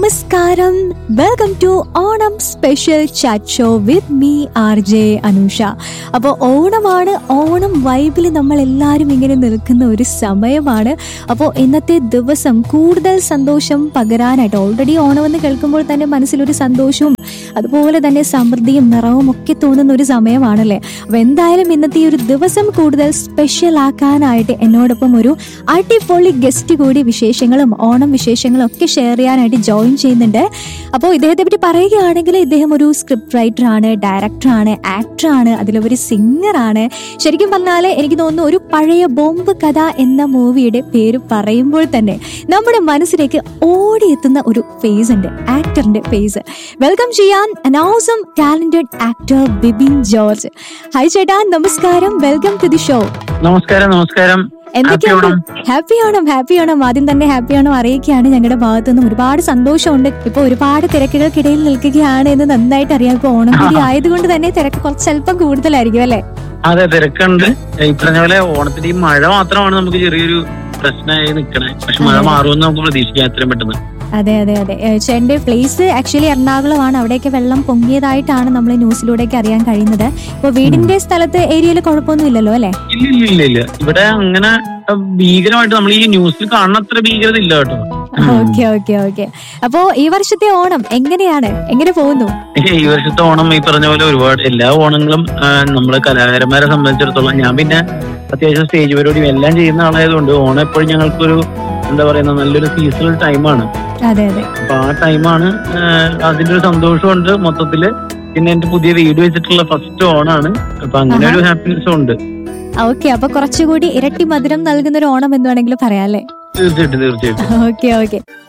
നമസ്കാരം welcome to Onam special chat show with me R J Anusha അപ്പോൾ ഓണമാണ് ഓണം വൈബിൽ നമ്മൾ എല്ലാവരും ഇങ്ങനെ നിൽക്കുന്ന ഒരു സമയമാണ് അപ്പോൾ ഇന്നത്തെ ദിവസം കൂടുതൽ സന്തോഷം പകരാനായിട്ട് ഓൾറെഡി ഓണം എന്ന് കേൾക്കുമ്പോൾ തന്നെ മനസ്സിലൊരു സന്തോഷവും അതുപോലെ തന്നെ സമൃദ്ധിയും നിറവും ഒക്കെ തോന്നുന്ന ഒരു സമയമാണല്ലേ അപ്പോൾ എന്തായാലും ഇന്നത്തെ ഈ ഒരു ദിവസം കൂടുതൽ സ്പെഷ്യൽ ആക്കാനായിട്ട് എന്നോടൊപ്പം ഒരു അടിപൊളി ഗസ്റ്റ് കൂടി വിശേഷങ്ങളും ഓണം വിശേഷങ്ങളും ഒക്കെ ഷെയർ ചെയ്യാനായിട്ട് ജോയിൻ ചെയ്യുന്നുണ്ട് അപ്പോൾ ഇദ്ദേഹത്തെ പറ്റി പറയുകയാണെങ്കിൽ ഇദ്ദേഹം ഒരു സ്ക്രിപ്റ്റ് റൈറ്റർ ആണ് ഡയറക്ടർ ആണ് ആക്ടർ ആണ് അതിലൊരു സിംഗർ ആണ് ശരിക്കും പറഞ്ഞാൽ എനിക്ക് തോന്നുന്നു ഒരു പഴയ ബോംബ് കഥ എന്ന മൂവിയുടെ പേര് പറയുമ്പോൾ തന്നെ നമ്മുടെ മനസ്സിലേക്ക് ഓടിയെത്തുന്ന ഒരു ഫേസ് ഉണ്ട് ആക്ടറിന്റെ ഫേസ് വെൽക്കം ചെയ്യാൻ an awesome talented actor Bibin George hi ചേട്ടാ നമസ്കാരം വെൽക്കം ടു ദി ഷോ നമസ്കാരം നമസ്കാരം എന്തൊക്കെയാണ് ഓണം. ഹാപ്പി ഓണം ഹാപ്പി ഓണം ആദ്യം തന്നെ ഹാപ്പി ഓണം അറിയിക്കുകയാണ് ഞങ്ങളുടെ ഭാഗത്തു നിന്നും ഒരുപാട് സന്തോഷമുണ്ട് ഇപ്പൊ ഒരുപാട് തിരക്കുകൾക്കിടയിൽ നിൽക്കുകയാണ് എന്ന് നന്നായിട്ട് അറിയാം ഇപ്പൊ ഓണം കൂടി ആയതുകൊണ്ട് തന്നെ തിരക്ക് കുറച്ച് അല്പം കൂടുതലായിരിക്കും അല്ലെ അതെ തിരക്കുണ്ട് ഈ പറഞ്ഞ പോലെ ഓണത്തിന്റെ ഈ മഴ മാത്രമാണ് നമുക്ക് ചെറിയൊരു പ്രശ്നമായി നിൽക്കണേ പക്ഷെ മഴ അതെ. മാറുമെന്ന് നമുക്ക് പ്രതീക്ഷിക്കാം എത്രയും പെട്ടെന്ന് അതെ അതെ അതെ ഏ, ചേട്ടന്റെ പ്ലേസ് ആക്ച്വലി എറണാകുളമാണ് അവിടെയൊക്കെ വെള്ളം പൊങ്ങിയതായിട്ടാണ് നമ്മൾ ന്യൂസിലൂടെയൊക്കെ അറിയാൻ കഴിയുന്നത് ഇപ്പൊ വീടിന്റെ സ്ഥലത്ത് ഏരിയയിൽ കുഴപ്പമൊന്നും ഇല്ലല്ലോ അല്ലെ ഇല്ല ഇല്ല ഇല്ല ഇല്ല ഇവിടെ അങ്ങനെ അഹ്, ഭീകരമായിട്ട് നമ്മൾ ഈ ന്യൂസിൽ കാണുന്ന അത്ര ഭീകരത ഇല്ല കേട്ടോ ഓക്കെ ഓക്കെ ഓക്കെ അപ്പോ ഈ വർഷത്തെ ഓണം എങ്ങനെയാണ് എങ്ങനെ പോകുന്നു ഈ വർഷത്തെ ഓണം ഈ പറഞ്ഞ പോലെ ഒരുപാട് എല്ലാ ഓണങ്ങളും ആഹ്, നമ്മള് കലാകാരന്മാരെ സംബന്ധിച്ചിടത്തോളം ഞാൻ പിന്നെ അത്യാവശ്യം സ്റ്റേജ് പരിപാടിയും എല്ലാം ചെയ്യുന്ന ആളായതുകൊണ്ട് ഓണം എപ്പോഴും ഞങ്ങൾക്കൊരു എന്താ പറയുന്ന നല്ലൊരു സീസണൽ ടൈമാണ് അതെ അതെ അപ്പൊ ആ ടൈമാണ് അതിന്റെ ഒരു സന്തോഷമുണ്ട് മൊത്തത്തില് പിന്നെ എന്റെ പുതിയ വീട് വെച്ചിട്ടുള്ള ഫസ്റ്റ് ഓണാണ് അപ്പൊ അങ്ങനെ ഒരു ഹാപ്പിനെസ് ഉണ്ട് ഓക്കെ അപ്പൊ കുറച്ചുകൂടി ഇരട്ടി മധുരം നൽകുന്ന ഒരു ഓണം എന്ന് വേണമെങ്കിൽ പറയാം അല്ലേ തീർച്ചയായിട്ടും തീർച്ചയായിട്ടും ഓക്കെ ഓക്കെ